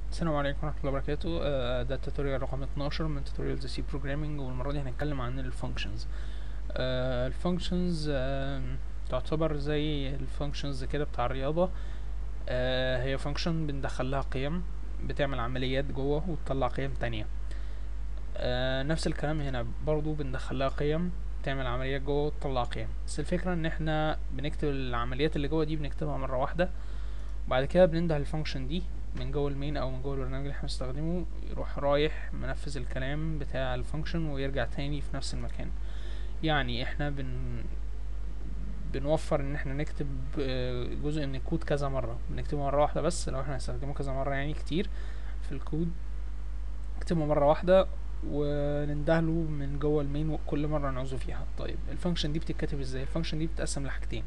السلام عليكم ورحمة الله وبركاته آه، ده التوتوريال رقم 12 من توتوريالز سي بروجرامينج والمرة دي هنتكلم عن الفانكشنز الفانكشنز تعتبر زي الفانكشنز كده بتاع الرياضة آه، هي فانكشن بندخل لها قيم بتعمل عمليات جوه وتطلع قيم تانية آه، نفس الكلام هنا برضو بندخل لها قيم تعمل عمليات جوه وتطلع قيم بس الفكرة ان احنا بنكتب العمليات اللي جوه دي بنكتبها مرة واحدة وبعد كده بننده الفانكشن دي من جوه المين او من جوه البرنامج اللي احنا بنستخدمه يروح رايح منفذ الكلام بتاع الفانكشن ويرجع تاني في نفس المكان يعني احنا بن بنوفر ان احنا نكتب آه، جزء من الكود كذا مرة بنكتبه مرة واحدة بس لو احنا هنستخدمه كذا مرة يعني كتير في الكود نكتبه مرة واحدة ونندهله من جوه المين كل مرة نعوزه فيها طيب الفانكشن دي بتتكتب ازاي الفانكشن دي بتتقسم لحاجتين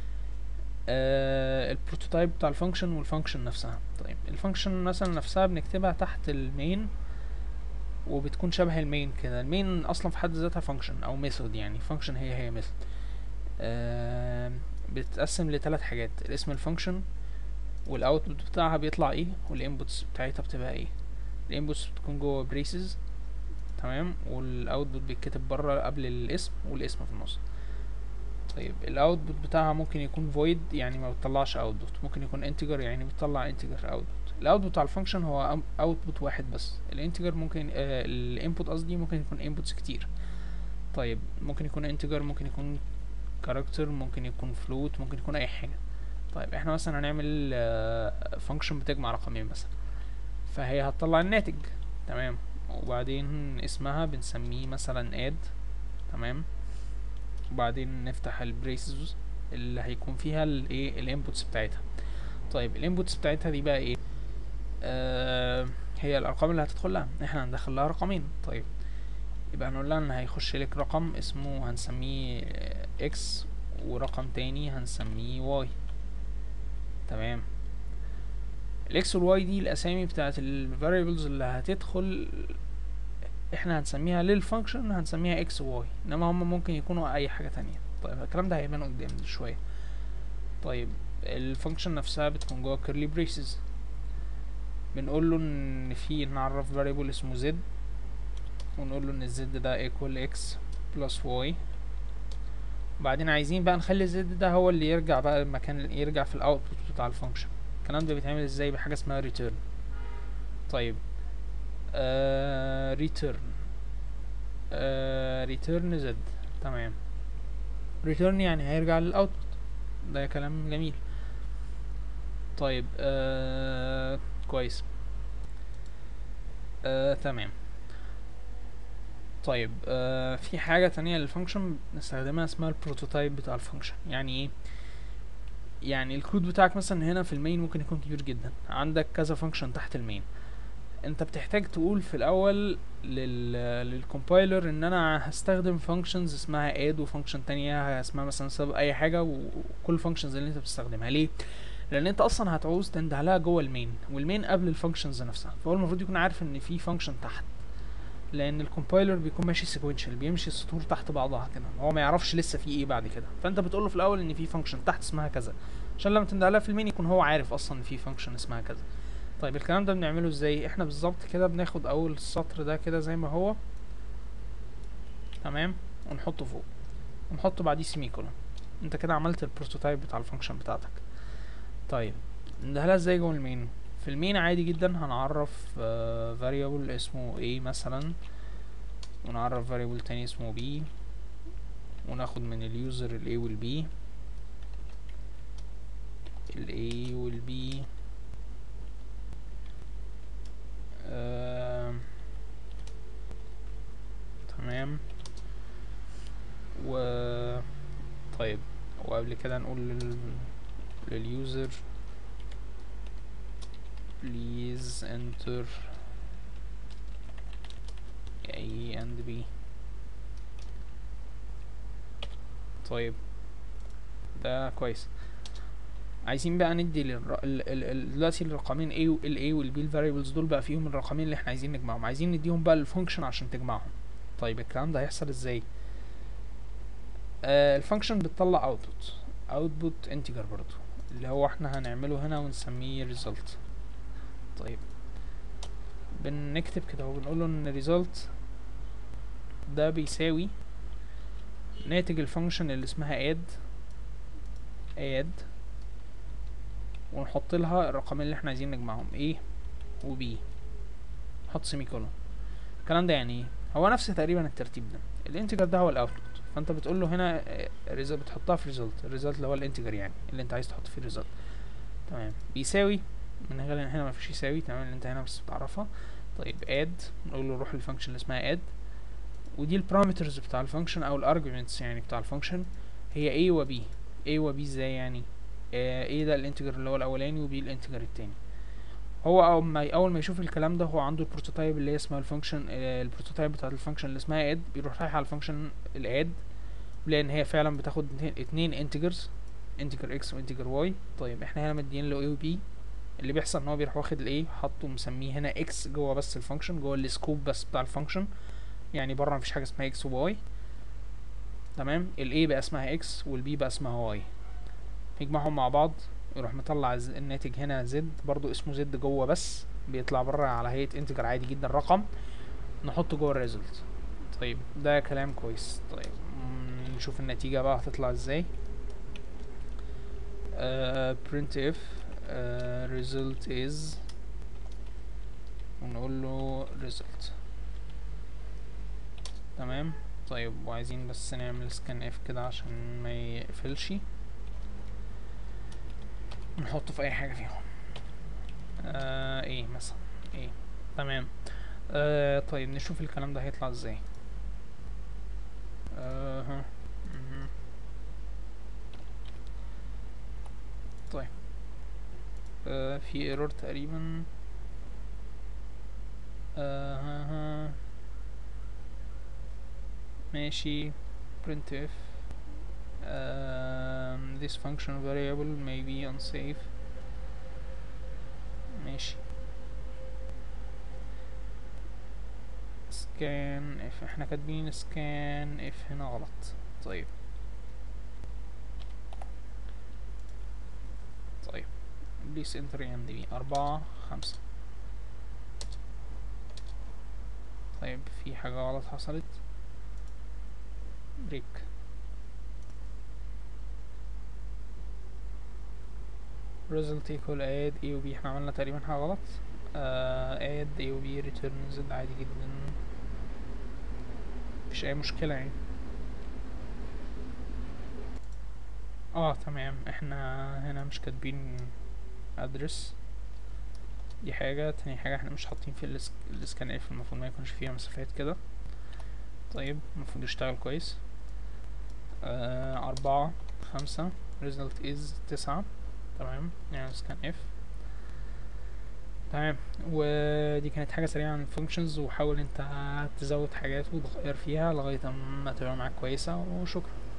آه البروتوتايب بتاع الفانكشن والفانكشن نفسها طيب الفانكشن مثلا نفسها بنكتبها تحت المين وبتكون شبه المين كده المين اصلا في حد ذاتها فانكشن او ميثود يعني فانكشن هي هي ميثود آه بتتقسم لثلاث حاجات الاسم الفانكشن والاوتبوت بتاعها بيطلع ايه والانبوتس بتاعتها بتبقى ايه الانبوتس بتكون جوه بريسز تمام والاوتبوت بيتكتب بره قبل الاسم والاسم في النص طيب الاوتبوت بتاعها ممكن يكون void يعني ما بتطلعش اوتبوت ممكن يكون انتجر يعني بيطلع انتجر اوتبوت الاوتبوت بتاع الفانكشن هو اوتبوت واحد بس الانتجر ممكن آه الانبوت قصدي ممكن يكون انبوتس كتير طيب ممكن يكون انتجر ممكن يكون كاركتر ممكن يكون فلوت ممكن يكون اي حاجه طيب احنا مثلا هنعمل فانكشن بتجمع رقمين مثلا فهي هتطلع الناتج تمام وبعدين اسمها بنسميه مثلا add تمام وبعدين نفتح البريسز اللي هيكون فيها الايه الانبوتس بتاعتها طيب الانبوتس بتاعتها دي بقى ايه آه هي الارقام اللي هتدخل لها احنا هندخل لها رقمين طيب يبقى هنقول لها ان هيخش لك رقم اسمه هنسميه اكس ورقم تاني هنسميه واي تمام الاكس والواي دي الاسامي بتاعت الفاريبلز اللي هتدخل احنا هنسميها للفانكشن هنسميها اكس وواي انما هم ممكن يكونوا اي حاجه تانية طيب الكلام ده هيبان قدام شويه طيب الفانكشن نفسها بتكون جوه كيرلي بريسز بنقول له ان في نعرف variable اسمه z ونقول له ان الزد ده equal x plus y وبعدين عايزين بقى نخلي الزد ده هو اللي يرجع بقى المكان يرجع في الاوتبوت بتاع الفانكشن الكلام ده بيتعمل ازاي بحاجه اسمها return طيب آه return آه return z تمام return يعني هيرجع للاوتبوت ده كلام جميل طيب آه كويس آه تمام طيب آه في حاجة تانية للفانكشن نستخدمها اسمها البروتوتايب بتاع الفانكشن يعني ايه يعني الكود بتاعك مثلا هنا في المين ممكن يكون كبير جدا عندك كذا فانكشن تحت المين انت بتحتاج تقول في الاول لل للكومبايلر ان انا هستخدم فانكشنز اسمها اد وفانكشن تانية اسمها مثلا سب اي حاجه وكل الفانكشنز اللي انت بتستخدمها ليه لان انت اصلا هتعوز تنده لها جوه المين والمين قبل الفانكشنز نفسها فهو المفروض يكون عارف ان في فانكشن تحت لان الكومبايلر بيكون ماشي سيكوينشال بيمشي السطور تحت بعضها كده هو ما يعرفش لسه في ايه بعد كده فانت بتقول له في الاول ان في فانكشن تحت اسمها كذا عشان لما تنده لها في المين يكون هو عارف اصلا ان في فانكشن اسمها كذا طيب الكلام ده بنعمله ازاي احنا بالظبط كده بناخد اول السطر ده كده زي ما هو تمام ونحطه فوق ونحط بعديه سيميكولون انت كده عملت البروتوتايب بتاع الفانكشن بتاعتك طيب ندهلها ازاي جوه المين في المين عادي جدا هنعرف uh, variable اسمه a مثلا ونعرف variable تاني اسمه b وناخد من اليوزر ال a وال b ال a وال b آه تمام و طيب وقبل كده نقول لل... لليوزر please enter A and B طيب ده كويس عايزين بقى ندي للر... ال... ال... ال... دلوقتي الرقمين A وال A وال B الفاريبلز دول بقى فيهم الرقمين اللي احنا عايزين نجمعهم عايزين نديهم بقى للفانكشن عشان تجمعهم طيب الكلام ده هيحصل ازاي آه الفانكشن بتطلع اوتبوت اوتبوت انتجر برضو اللي هو احنا هنعمله هنا ونسميه result طيب بنكتب كده وبنقول له ان result ده بيساوي ناتج الفانكشن اللي اسمها add add ونحط لها الرقمين اللي احنا عايزين نجمعهم a و b نحط سيمي كولون الكلام ده يعني ايه هو نفس تقريبا الترتيب ده الانتجر ده هو الاوتبوت فانت بتقول له هنا ريزلت بتحطها في ريزلت الريزلت اللي هو الانتجر يعني اللي انت عايز تحط فيه ريزلت تمام بيساوي من غير هنا ما فيش يساوي تمام اللي انت هنا بس بتعرفها طيب اد نقول له روح للفانكشن اللي اسمها اد ودي البارامترز بتاع الفانكشن او الارجيومنتس يعني بتاع الفانكشن هي a و b a و b ازاي يعني آه a ده الانتجر اللي هو الاولاني و b الانتجر التاني هو اول ما اول ما يشوف الكلام ده هو عنده البروتوتايب اللي هي اسمها الفانكشن آه البروتوتايب بتاعت الفانكشن اللي اسمها اد بيروح رايح على الفانكشن الاد لان هي فعلا بتاخد اتنين انتجرز انتجر اكس وانتجر واي طيب احنا هنا مدين له a و b اللي بيحصل ان هو بيروح واخد الايه حاطه مسميه هنا اكس جوه بس الفانكشن جوه السكوب بس بتاع الفانكشن يعني بره مفيش حاجه اسمها اكس وواي تمام الاي بقى اسمها اكس والبي بقى اسمها واي يجمعهم مع بعض يروح مطلع الناتج هنا زد برضو اسمه زد جوه بس بيطلع بره على هيئه انتجر عادي جدا رقم نحطه جوه الريزلت طيب ده كلام كويس طيب نشوف النتيجه بقى هتطلع ازاي uh, printf uh, result is ونقول له result تمام طيب وعايزين بس نعمل سكان اف كده عشان ما يقفلش نحطه في اي حاجه فيهم آه ايه مثلا ايه تمام آه طيب نشوف الكلام ده هيطلع ازاي آه ها. مهم. طيب آه في ايرور تقريبا آه ها ها. ماشي printf um, this function variable may be unsafe ماشي scan if احنا كاتبين scan if هنا غلط طيب طيب please enter mdb أربعة خمسة طيب في حاجة غلط حصلت بريك result equal add a و b احنا عملنا تقريبا حاجة غلط uh, add a و b return z عادي جدا مفيش اي مشكلة يعني اه تمام احنا هنا مش كاتبين address دي حاجة تاني حاجة احنا مش حاطين في الاسك... الاسكان اف المفروض ما يكونش فيها مسافات كده طيب المفروض يشتغل كويس آه أربعة خمسة result is تسعة تمام يعني سكان اف تمام ودي كانت حاجة سريعة عن الفانكشنز وحاول انت تزود حاجات وتغير فيها لغاية ما تبقى معاك كويسة وشكرا